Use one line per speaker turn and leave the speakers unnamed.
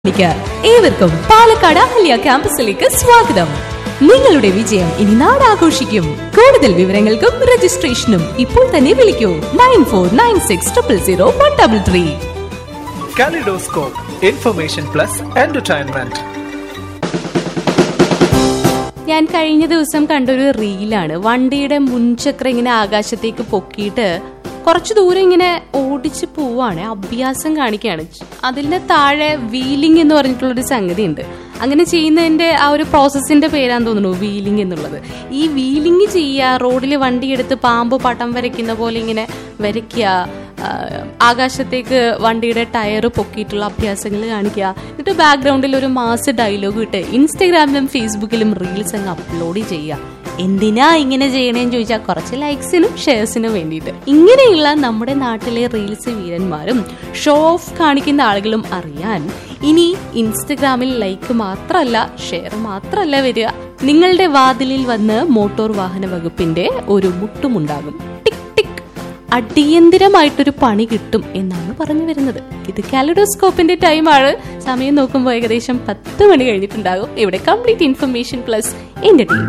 ക്ക് ഏവർക്കും പാലക്കാട് അഹല്യ ക്യാമ്പസിലേക്ക് സ്വാഗതം നിങ്ങളുടെ വിജയം ഇനി നാടാഘോഷിക്കും കൂടുതൽ വിവരങ്ങൾക്കും രജിസ്ട്രേഷനും ഇപ്പോൾ തന്നെ വിളിക്കൂ nine four nine six triple zero one double three
Kaleidoscope, Information Plus Entertainment.
ഞാൻ കഴിഞ്ഞ ദിവസം കണ്ടൊരു റീലാണ് വണ്ടിയുടെ മുൻചക്രം ഇങ്ങനെ ആകാശത്തേക്ക് പൊക്കിയിട്ട് കുറച്ചു ദൂരം ഇങ്ങനെ ഓടിച്ച് പോവാണ് അഭ്യാസം കാണിക്കുകയാണ് അതിന്റെ താഴെ വീലിംഗ് എന്ന് പറഞ്ഞിട്ടുള്ളൊരു സംഗതി ഉണ്ട് അങ്ങനെ ചെയ്യുന്നതിന്റെ ആ ഒരു പ്രോസസ്സിന്റെ പേരാന്ന് തോന്നുന്നു വീലിംഗ് എന്നുള്ളത് ഈ വീലിംഗ് ചെയ്യുക റോഡിൽ വണ്ടി എടുത്ത് പാമ്പ് പടം വരയ്ക്കുന്ന പോലെ ഇങ്ങനെ വരയ്ക്കുക ആ, ആകാശത്തേക്ക് വണ്ടിയുടെ ടയർ പൊക്കിയിട്ടുള്ള അഭ്യാസങ്ങൾ കാണിക്കുക എന്നിട്ട് ബാക്ക്ഗ്രൗണ്ടിൽ ഒരു മാസ് ഡയലോഗ് ഇട്ട് ഇൻസ്റ്റഗ്രാമിലും ഫേസ്ബുക്കിലും റീൽസ് അങ്ങ് അപ്ലോഡ് ചെയ്യുക എന്തിനാ ഇങ്ങനെ ചെയ്യണേന്ന് ചോദിച്ചാൽ കുറച്ച് ലൈക്സിനും ഷെയർസിനും വേണ്ടിയിട്ട് ഇങ്ങനെയുള്ള നമ്മുടെ നാട്ടിലെ റീൽസ് വീരന്മാരും ഷോ ഓഫ് കാണിക്കുന്ന ആളുകളും അറിയാൻ ഇനി ഇൻസ്റ്റഗ്രാമിൽ ലൈക്ക് മാത്രമല്ല ഷെയർ മാത്രമല്ല വരിക നിങ്ങളുടെ വാതിലിൽ വന്ന് മോട്ടോർ വാഹന വകുപ്പിന്റെ ഒരു മുട്ടുമുണ്ടാകും ടിക് ടിക് അടിയന്തിരമായിട്ടൊരു പണി കിട്ടും എന്നാണ് പറഞ്ഞു വരുന്നത് ഇത് കാലഡോസ്കോപ്പിന്റെ ടൈമാണ് സമയം നോക്കുമ്പോൾ ഏകദേശം പത്ത് മണി കഴിഞ്ഞിട്ടുണ്ടാകും ഇവിടെ കംപ്ലീറ്റ് ഇൻഫർമേഷൻ പ്ലസ് എന്റെ ടീം